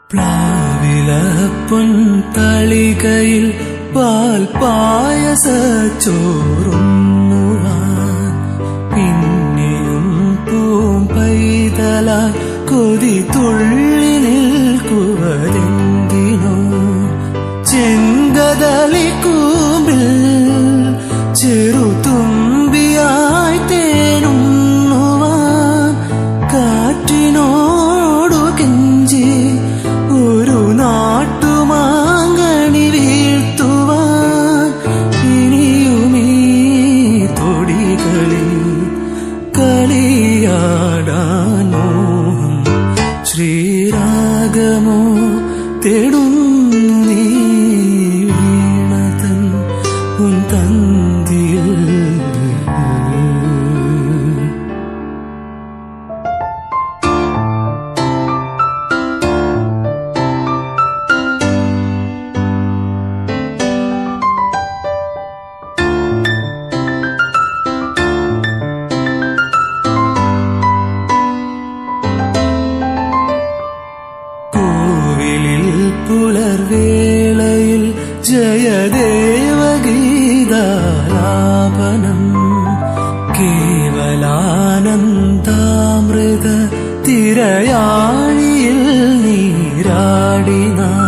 പ്ലാവിലപ്പൊൻ തളികയിൽ പാൽ പായസ ചോറുണ്ണുവാൻ പിന്നെയും പൂം പൈതല കൊതി തുള്ളി നിൽക്കുവതെന്തിനോ ചെങ്കതളി കൂമ്പിൽ ചെറുതുമ്പിയായി തേനുണ്ണുവാൻ കാറ്റിനോടു കെഞ്ചി ഒരു നാട്ടുമാങ്ങണി വീഴ്ത്തുവാൻ ഇനിയുമീ തൊടികളിൽ കളിയാടാൻ മോഹം ശ്രീരാഗമോ തേടുന്നു നീ വീണതൻ ഉൻ തന്തിയിൽ കോവിലിൽ പുലർവേളയിൽ ജയദേവഗീതാലാപനം കേവലാനന്ദാമൃത തിരയാഴിയിൽ നീരാടിനാ